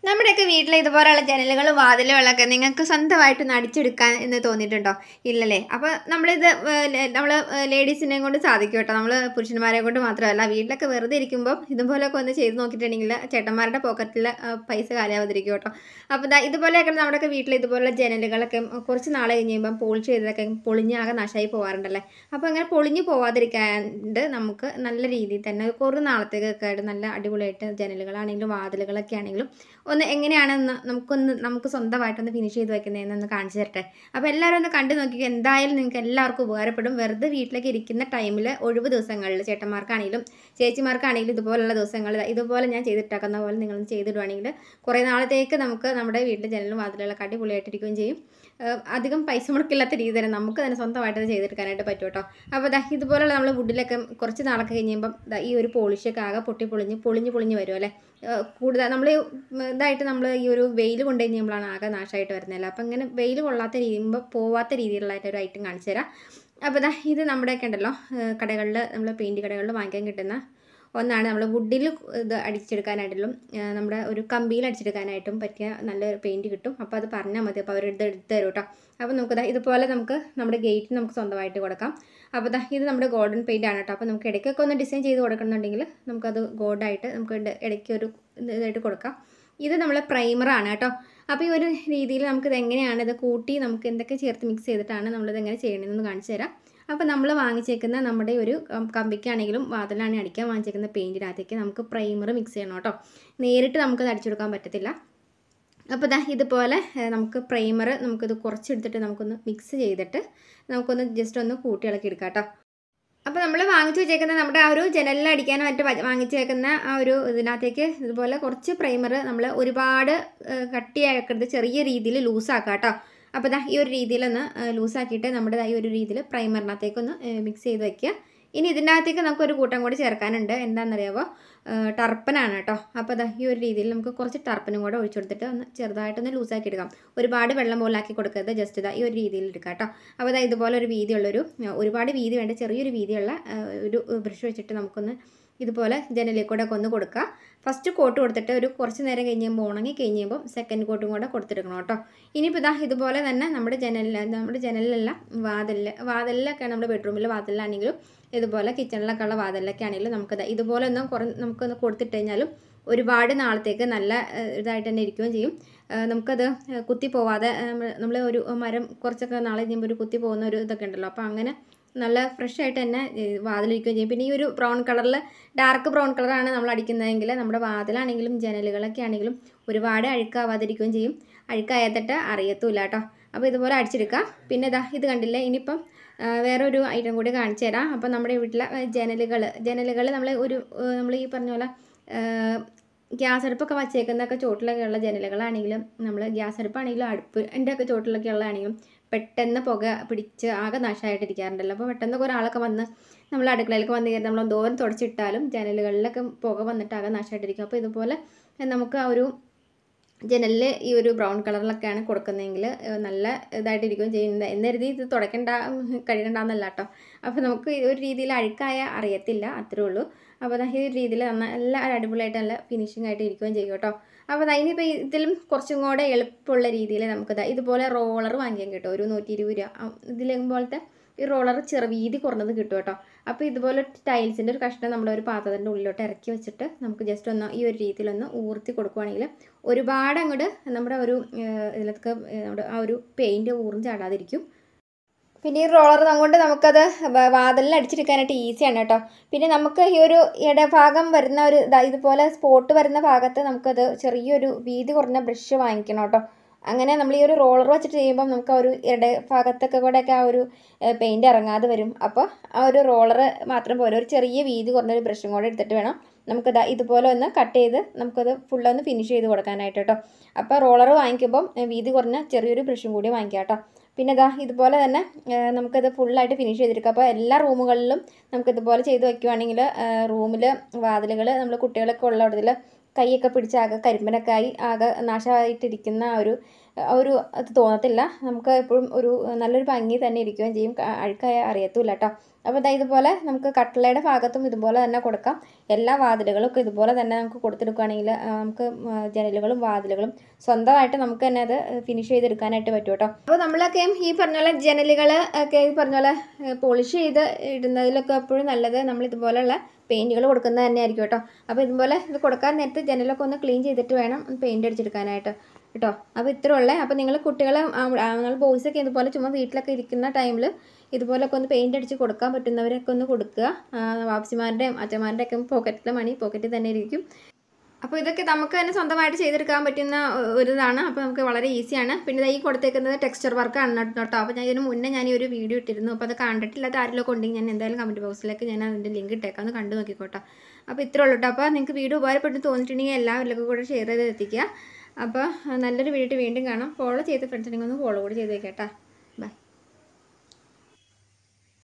നമ്മുടെയൊക്കെ വീട്ടിൽ ഇതുപോലെയുള്ള ജനലുകളും വാതിലുകളൊക്കെ നിങ്ങൾക്ക് സ്വന്തമായിട്ട് ഒന്ന് അടിച്ചെടുക്കാൻ എന്ന് തോന്നിയിട്ടുണ്ടോ ഇല്ലല്ലേ അപ്പോൾ നമ്മളിത് നമ്മൾ ലേഡീസിനെ കൊണ്ട് സാധിക്കും കേട്ടോ നമ്മൾ പുരുഷന്മാരെ കൊണ്ട് മാത്രമല്ല വീട്ടിലൊക്കെ വെറുതെ ഇരിക്കുമ്പോൾ ഇതുപോലെയൊക്കെ ഒന്ന് ചെയ്ത് നോക്കിയിട്ടുണ്ടെങ്കിൽ ചേട്ടന്മാരുടെ പോക്കറ്റിൽ പൈസ കാലാവതിരിക്കും കേട്ടോ അപ്പോൾ ദാ ഇതുപോലെയൊക്കെ നമ്മുടെയൊക്കെ വീട്ടിൽ ഇതുപോലുള്ള ജനലുകളൊക്കെ കുറച്ച് നാൾ കഴിഞ്ഞ് കഴിയുമ്പം പോളിഷ് ചെയ്തതൊക്കെ പൊളിഞ്ഞ് ആകെ നാശമായി പോകാറുണ്ടല്ലേ അപ്പോൾ അങ്ങനെ പൊളിഞ്ഞ് പോവാതിരിക്കാണ്ട് നമുക്ക് നല്ല രീതിയിൽ തന്നെ കുറേ നാളത്തേക്കൊക്കെ ആയിട്ട് നല്ല അടിപൊളിയായിട്ട് ജനലുകളാണെങ്കിലും വാതിലുകളൊക്കെ ആണെങ്കിലും ഒന്ന് എങ്ങനെയാണെന്ന് നമുക്കൊന്ന് നമുക്ക് സ്വന്തമായിട്ടൊന്ന് ഫിനിഷ് ചെയ്ത് വെക്കുന്നതെന്നൊന്ന് കാണിച്ചു തരട്ടെ അപ്പോൾ എല്ലാവരും ഒന്ന് കണ്ടു നോക്കി എന്തായാലും നിങ്ങൾക്ക് എല്ലാവർക്കും ഉപകാരപ്പെടും വെറുതെ വീട്ടിലേക്ക് ഇരിക്കുന്ന ടൈമിൽ ഒഴിവ് ദിവസങ്ങളിൽ ചേട്ടന്മാർക്കാണെങ്കിലും ചേച്ചിമാർക്കാണെങ്കിലും ഇതുപോലുള്ള ദിവസങ്ങളിൽ ഇതുപോലെ ഞാൻ ചെയ്തിട്ടാക്കുന്ന പോലെ നിങ്ങളൊന്ന് ചെയ്തിടുവാണെങ്കിൽ കുറേ നാളത്തേക്ക് നമുക്ക് നമ്മുടെ വീട്ടിലെ ജനലും വാതിലുകളൊക്കെ അടിപൊളിയായിട്ടിരിക്കുകയും ചെയ്യും ഏഹ് അധികം പൈസ മുടക്കില്ലാത്ത രീതി തന്നെ നമുക്ക് തന്നെ സ്വന്തമായിട്ട് അത് ചെയ്തെടുക്കാനായിട്ട് പറ്റും കേട്ടോ അപ്പോൾ ദാ ഇതുപോലുള്ള നമ്മൾ വുഡിലൊക്കെ കുറച്ച് നാളൊക്കെ കഴിയുമ്പം ദാ ഈ ഒരു പോളിഷൊക്കെ ആകെ പൊട്ടി പൊളിഞ്ഞ് പൊളിഞ്ഞ് പൊളിഞ്ഞ് വരും അല്ലേ ഏഹ് കൂടുതൽ നമ്മൾ ഇതായിട്ട് നമ്മൾ ഈ ഒരു വെയിൽ കൊണ്ടു കഴിയുമ്പോഴാണ് ആകെ നാശമായിട്ട് വരുന്നത് അപ്പോൾ ഇങ്ങനെ വെയിൽ കൊള്ളാത്ത രീതിയുമ്പോൾ പോവാത്ത രീതിയിലുള്ളതായിട്ട് ഒരു ഐറ്റം കാണിച്ചു തരാം അപ്പോൾ ദാ ഇത് നമ്മുടെയൊക്കെ ഉണ്ടല്ലോ കടകളിൽ നമ്മൾ പെയിൻറ്റ് കടകളിൽ വാങ്ങിക്കാൻ കിട്ടുന്ന ഒന്നാണ് നമ്മൾ വുഡിൽ ഇത് അടിച്ചെടുക്കാനായിട്ടും ഏഹ് നമ്മുടെ ഒരു കമ്പിയിൽ അടിച്ചെടുക്കാനായിട്ടും പറ്റിയ നല്ലൊരു പെയിൻറ്റ് കിട്ടും അപ്പോൾ അത് പറഞ്ഞാൽ മതി അപ്പോൾ അവരെടുത്ത് എടുത്ത് തരും കേട്ടോ അപ്പോൾ നമുക്ക് ദാ ഇതുപോലെ നമുക്ക് നമ്മുടെ ഗേറ്റിന് നമുക്ക് സ്വന്തമായിട്ട് കൊടുക്കാം അപ്പോൾ ദാ ഇത് നമ്മുടെ ഗോൾഡൻ പെയിൻ്റ് ആണ് കേട്ടോ അപ്പോൾ നമുക്ക് ഇടയ്ക്കൊക്കെ ഒന്ന് ഡിസൈൻ ചെയ്ത് കൊടുക്കണമെന്നുണ്ടെങ്കിൽ നമുക്കത് ഗോൾഡായിട്ട് നമുക്ക് ഇട- ഇടയ്ക്ക് ഒരു ഇതായിട്ട് കൊടുക്കാം ഇത് നമ്മളെ പ്രൈമറാണ് കേട്ടോ അപ്പോൾ ഈ ഒരു രീതിയിൽ നമുക്കിത് എങ്ങനെയാണ് ഇത് കൂട്ടി നമുക്ക് എന്തൊക്കെ ചേർത്ത് മിക്സ് ചെയ്തിട്ടാണ് നമ്മളിത് എങ്ങനെ ചെയ്യണമെന്ന് കാണിച്ചു തരാം അപ്പോൾ നമ്മൾ വാങ്ങിച്ചേക്കുന്ന നമ്മുടെ ഒരു കം- കമ്പിക്കാണെങ്കിലും വാതിലാണെങ്കിൽ അടിക്കാൻ വാങ്ങിച്ചേക്കുന്ന പെയിൻറ്റിനകത്തേക്ക് നമുക്ക് പ്രൈമർ മിക്സ് ചെയ്യണം കേട്ടോ നേരിട്ട് നമുക്കത് അടിച്ചെടുക്കാൻ പറ്റത്തില്ല അപ്പോൾ ദാ ഇതുപോലെ ഏഹ്, നമുക്ക് പ്രൈമർ നമുക്കിത് കുറച്ചെടുത്തിട്ട് നമുക്കൊന്ന് മിക്സ് ചെയ്തിട്ട് നമുക്കൊന്ന് ജസ്റ്റ് ഒന്ന് കൂട്ടി ഇളക്കി എടുക്കാം കേട്ടോ അപ്പോൾ നമ്മൾ വാങ്ങിച്ചു വെച്ചേക്കുന്ന നമ്മുടെ ആ ഒരു ജനലിൽ അടിക്കാനും മറ്റു വ- വാങ്ങിച്ചു വെക്കുന്ന ആ ഒരു ഇതിനകത്തേക്ക് ഇതുപോലെ കുറച്ച് പ്രൈമർ നമ്മൾ ഒരുപാട് ഏഹ്, കട്ടിയാക്കരുത് ചെറിയ രീതിയിൽ ലൂസാക്കാം കേട്ടോ അപ്പോൾ ദാ ഈ ഒരു രീതിയിലൊന്ന് ലൂസാക്കിയിട്ട് നമ്മുടെ ദാ ഈ ഒരു രീതിയിൽ പ്രൈമറിനകത്തേക്കൊന്ന് മിക്സ് ചെയ്ത് വെക്കുക ഇനി ഇതിൻ്റെ അകത്തേക്ക് നമുക്ക് ഒരു കൂട്ടം കൂടി ചേർക്കാനുണ്ട് എന്താണെന്നറിയാമോ ഏഹ് ടർപ്പനാണ് കേട്ടോ അപ്പോൾ ദാ ഈ ഒരു രീതിയിൽ നമുക്ക് കുറച്ച് ടർപ്പനും കൂടെ ഒഴിച്ചു കൊടുത്തിട്ട് ഒന്ന് ചെറുതായിട്ടൊന്ന് ലൂസാക്കി എടുക്കാം ഒരുപാട് വെള്ളം പോലെ ആക്കി കൊടുക്കരുത് ജസ്റ്റ് ഇതാ ഈ ഒരു രീതിയിൽ എടുക്കാം കേട്ടോ അപ്പോൾ ദാ ഇതുപോലെ ഒരു വീതിയുള്ളൊരു ഏഹ് ഒരുപാട് വീതി വേണ്ട ചെറിയൊരു വീതിയുള്ള ഏഹ് ഒരു ബ്രഷ് വെച്ചിട്ട് നമുക്കൊന്ന് ഇതുപോലെ ജനലിൽ കൂടെ ഒക്കെ ഒന്ന് കൊടുക്കുക ഫസ്റ്റ് കോട്ട് കൊടുത്തിട്ട് ഒരു കുറച്ച് നേരം കഴിഞ്ഞ് കഴിയുമ്പോൾ ഉണങ്ങി കഴിഞ്ഞ് കഴിയുമ്പോൾ സെക്കൻഡ് കോട്ടും കൂടെ കൊടുത്തെടുക്കണം കേട്ടോ ഇനിയിപ്പോൾ ഇതാ ഇതുപോലെ തന്നെ നമ്മുടെ ജനലിൽ നമ്മുടെ ജനലിലല്ല വാതിലിൽ വാതിലിലൊക്കെ നമ്മുടെ ബെഡ്റൂമിൽ വാതിലാണെങ്കിലും ഇതുപോലെ കിച്ചണിലൊക്കെ ഉള്ള വാതിലൊക്കെ ആണെങ്കിലും നമുക്കത് ഇതുപോലെ ഒന്നും കുറ നമുക്കൊന്ന് കൊടുത്തിട്ട് കഴിഞ്ഞാലും ഒരുപാട് നാളത്തേക്ക് നല്ല ഏഹ്, ഇതായിട്ട് തന്നെ ഇരിക്കുകയും ചെയ്യും ഏഹ്, നമുക്കത് ഏഹ്, കുത്തി പോവാതെ നമ്മൾ ഒരു മരം കുറച്ചൊക്കെ നാളെ കഴിയുമ്പോൾ ഒരു കുത്തി പോകുന്ന ഒരു ഇതൊക്കെ ഉണ്ടല്ലോ അപ്പോൾ അങ്ങനെ നല്ല ഫ്രഷ് ആയിട്ട് തന്നെ ഏഹ്, വാതിലിരിക്കുകയും ചെയ്യും പിന്നെ ഈ ഒരു ബ്രൗൺ കളറിൽ ഡാർക്ക് ബ്രൗൺ കളറാണ് നമ്മൾ അടിക്കുന്നതെങ്കിൽ നമ്മുടെ വാതിലാണെങ്കിലും ജനലുകളൊക്കെ ആണെങ്കിലും ഒരുപാട് അഴുക്കാവാതിരിക്കുകയും ചെയ്യും അഴുക്കായത്തിട്ട് അറിയത്തുമില്ല കേട്ടോ അപ്പോൾ ഇതുപോലെ അടിച്ചെടുക്കാം പിന്നെ ഇതാ ഇത് കണ്ടില്ലേ ഇനിയിപ്പം ആ, വേറെ ഒരു ഐറ്റം കൂടി കാണിച്ചു തരാം അപ്പോൾ നമ്മുടെ വീട്ടിലെ ജനലുകൾ ജനലുകൾ നമ്മൾ ഒരു നമ്മൾ ഈ പറഞ്ഞ പോലെ ഗ്യാസ് അടുപ്പൊക്കെ വച്ചേക്കുന്നൊക്കെ ചോട്ടിലൊക്കെ ഉള്ള ജനലുകളാണെങ്കിലും നമ്മൾ ഗ്യാസ് അടുപ്പാണെങ്കിലും അടുപ്പ് എൻ്റെ ഒക്കെ ചോട്ടിലൊക്കെ ഉള്ളതാണെങ്കിലും പെട്ടെന്ന് പുക പിടിച്ച് ആകെ നാശമായിട്ടിരിക്കാറുണ്ടല്ലോ അപ്പോൾ പെട്ടെന്ന് ഒരാളൊക്കെ വന്ന് നമ്മൾ അടുക്കളയിലൊക്കെ വന്ന് കയറി നമ്മൾ ദൂരം തുടച്ചിട്ടാലും ജനലുകളിലൊക്കെ പുക വന്നിട്ട് ആകെ നാശമായിട്ടിരിക്കും അപ്പോൾ ഇതുപോലെ നമുക്ക് ആ ഒരു ജനലിൽ ഈ ഒരു ബ്രൗൺ കളറിലൊക്കെയാണ് കൊടുക്കുന്നതെങ്കിൽ ഏഹ് നല്ല ഇതായിട്ടിരിക്കുകയും ചെയ്യുന്നത് എന്നരുതി ഇത് തുടയ്ക്കണ്ട കഴുകണ്ടെന്നല്ല കേട്ടോ അപ്പോൾ നമുക്ക് ഈ ഒരു രീതിയിൽ അഴുക്കായ അറിയത്തില്ല അത്രേ ഉള്ളൂ അപ്പോൾ ദാ ഈ ഒരു രീതിയിൽ നല്ല അടിപൊളിയായിട്ട് നല്ല ഫിനിഷിംഗ് ആയിട്ട് ഇരിക്കുകയും ചെയ്യും കേട്ടോ അപ്പോൾ ദാ ഇനിയിപ്പോൾ ഇതിലും കുറച്ചും കൂടെ എളുപ്പമുള്ള രീതിയിൽ നമുക്ക് ദാ ഇതുപോലെ റോളർ വാങ്ങിക്കാൻ കിട്ടും ഒരു നൂറ്റി ഇരുപത് രൂപ ആ, ഇതിലും പോലത്തെ ഈ റോളർ ചെറു വീതി കുറഞ്ഞത് കിട്ടും കേട്ടോ അപ്പോൾ ഇതുപോലെ ടൈൽസിൻ്റെ ഒരു കഷ്ണം നമ്മുടെ ഒരു പാത്രത്തിൻ്റെ ഉള്ളിലോട്ട് ഇറക്കി വെച്ചിട്ട് നമുക്ക് ജസ്റ്റ് ഒന്ന് ഈ ഒരു രീതിയിലൊന്ന് ഊർത്തി കൊടുക്കുവാണെങ്കിൽ ഒരുപാട് അങ്ങോട്ട് നമ്മുടെ ഒരു ഏഹ്, ഇതിലൊക്കെ ഏഹ്, നമ്മുടെ ആ ഒരു പെയിൻറ്റ് ഊർന്ന് ചാടാതിരിക്കും പിന്നെ ഈ റോളർ കൊണ്ട് നമുക്കത് വ- വാതിലിൽ അടിച്ചെടുക്കാനായിട്ട് ഈസിയാണ് കേട്ടോ പിന്നെ നമുക്ക് ഈ ഒരു ഇടഭാഗം വരുന്ന ഒരു ദാ ഇതുപോലെ സ്പോട്ട് വരുന്ന ഭാഗത്ത് നമുക്കത് ചെറിയൊരു വീതി കുറഞ്ഞ ബ്രഷ് വാങ്ങിക്കണം കേട്ടോ അങ്ങനെ നമ്മൾ ഈ ഒരു റോളർ വെച്ചിട്ട് ചെയ്യുമ്പോൾ നമുക്ക് ആ ഒരു ഇട ഭാഗത്തൊക്കെ കൂടെയൊക്കെ ആ ഒരു പെയിൻറ് ഇറങ്ങാതെ വരും അപ്പോൾ ആ ഒരു റോളർ മാത്രം പോരെ ഒരു ചെറിയ വീതി കുറഞ്ഞൊരു ബ്രഷും കൂടെ എടുത്തിട്ട് വേണം നമുക്കത് ഇതുപോലെ ഒന്ന് കട്ട് ചെയ്ത് നമുക്കത് ഫുള്ളൊന്ന് ഫിനിഷ് ചെയ്ത് കൊടുക്കാനായിട്ട് കേട്ടോ അപ്പോൾ റോളർ വാങ്ങിക്കുമ്പം ഏ, വീതി കുറഞ്ഞ ചെറിയൊരു ബ്രഷും കൂടി വാങ്ങിക്കാം കേട്ടോ പിന്നെ ഇതാ ഇതുപോലെ തന്നെ ഏ, നമുക്കത് ഫുള്ളായിട്ട് ഫിനിഷ് ചെയ്തെടുക്കാം അപ്പോൾ എല്ലാ റൂമുകളിലും നമുക്കിതുപോലെ ചെയ്ത് വെക്കുവാണെങ്കിൽ റൂമിൽ വാതിലുകൾ നമ്മൾ കുട്ടികളൊക്കെ ഉള്ള ഇതിൽ കൈയൊക്കെ പിടിച്ച് ആകെ കരിമ്പനൊക്കെ ആയി ആകെ നാശമായിട്ടിരിക്കുന്ന ആ ഒരു ആ ഒരു അത് തോന്നത്തില്ല നമുക്ക് എപ്പോഴും ഒരു നല്ലൊരു ഭംഗി തന്നെ ഇരിക്കുകയും ചെയ്യും ക- അഴുക്കായ അറിയത്തുമില്ല കേട്ടോ അപ്പോൾ ദാ ഇതുപോലെ നമുക്ക് കട്ടിലയുടെ ഭാഗത്തും ഇതുപോലെ തന്നെ കൊടുക്കാം എല്ലാ വാതിലുകളും ഒക്കെ ഇതുപോലെ തന്നെ നമുക്ക് കൊടുത്തെടുക്കുകയാണെങ്കിൽ ആ, നമുക്ക് ആ, ജനലുകളും വാതിലുകളും സ്വന്തമായിട്ട് നമുക്ക് തന്നെ അത് ഫിനിഷ് ചെയ്തെടുക്കാനായിട്ട് പറ്റും കേട്ടോ അപ്പോൾ നമ്മളൊക്കെ ഈ പറഞ്ഞ പോലെ ജനലുകൾ ഒക്കെ ഈ പറഞ്ഞ പോലെ പോളിഷ് ചെയ്ത് ഇടുന്നതിലൊക്കെ എപ്പോഴും നല്ലത് നമ്മൾ ഇതുപോലെയുള്ള പെയിൻറ്റുകൾ കൊടുക്കുന്നത് തന്നെയായിരിക്കും കേട്ടോ അപ്പോൾ ഇതുപോലെ ഇത് കൊടുക്കാൻ നേരത്ത് ജനലൊക്കെ ഒന്ന് ക്ലീൻ ചെയ്തിട്ട് വേണം പെയിൻറ്റ് അടിച്ചെടുക്കാനായിട്ട് കേട്ടോ അപ്പോൾ ഇത്ര ഉള്ളേ അപ്പോൾ നിങ്ങൾ കുട്ടികളെ നിങ്ങൾ ബോയ്സൊക്കെ ഇതുപോലെ ചുമ്മാ വീട്ടിലൊക്കെ ഇരിക്കുന്ന ടൈമിൽ ഇതുപോലൊക്കെ ഒന്ന് പെയിൻറ്റ് അടിച്ച് കൊടുക്കാൻ പറ്റുന്നവരൊക്കെ ഒന്ന് കൊടുക്കുക ആ, വാപ്പച്ചിമാരുടെയും അച്ഛന്മാരുടെ ഒക്കെ പോക്കറ്റിലെ മണി പോക്കറ്റിൽ തന്നെ ഇരിക്കും അപ്പോൾ ഇതൊക്കെ നമുക്ക് തന്നെ സ്വന്തമായിട്ട് ചെയ്തെടുക്കാൻ പറ്റുന്ന ഒ- ഒരു ഇതാണ് അപ്പോൾ നമുക്ക് വളരെ ഈസിയാണ് പിന്നെ ദാ ഈ കൊടുത്തേക്കുന്നത് ടെക്സ്ചർ വർക്കാണ് കേട്ടോ അപ്പോൾ ഞാൻ ഇതിന് മുന്നേ ഞാൻ ഈ ഒരു വീഡിയോ ഇട്ടിരുന്നു അപ്പോൾ അത് കണ്ടിട്ടില്ലാത്ത ആരെങ്കിലും ഉണ്ടെങ്കിൽ ഞാൻ എന്തായാലും കമൻറ്റ് ബോക്സിലേക്ക് ഞാൻ അതിൻ്റെ ലിങ്ക് ഇട്ടേക്കാം ഒന്ന് കണ്ടു നോക്കിക്കോട്ടോ അപ്പോൾ ഇത്രേ ഉള്ളൂ കേട്ടോ അപ്പോൾ നിങ്ങൾക്ക് വീഡിയോ ഉപകാരപ്പെട്ടു തോന്നിയിട്ടുണ്ടെങ്കിൽ എല്ലാവരിലേക്കും കൂടെ ഷെയർ ചെയ്ത് എത്തിക്കുക അപ്പോൾ നല്ലൊരു വീഡിയോ വീണ്ടും കാണാം ഫോളോ ചെയ്ത ഫ്രണ്ട്സിനെങ്കിൽ ഒന്ന് ഫോളോ കൂടി ചെയ്ത് വെക്കാം കേട്ടോ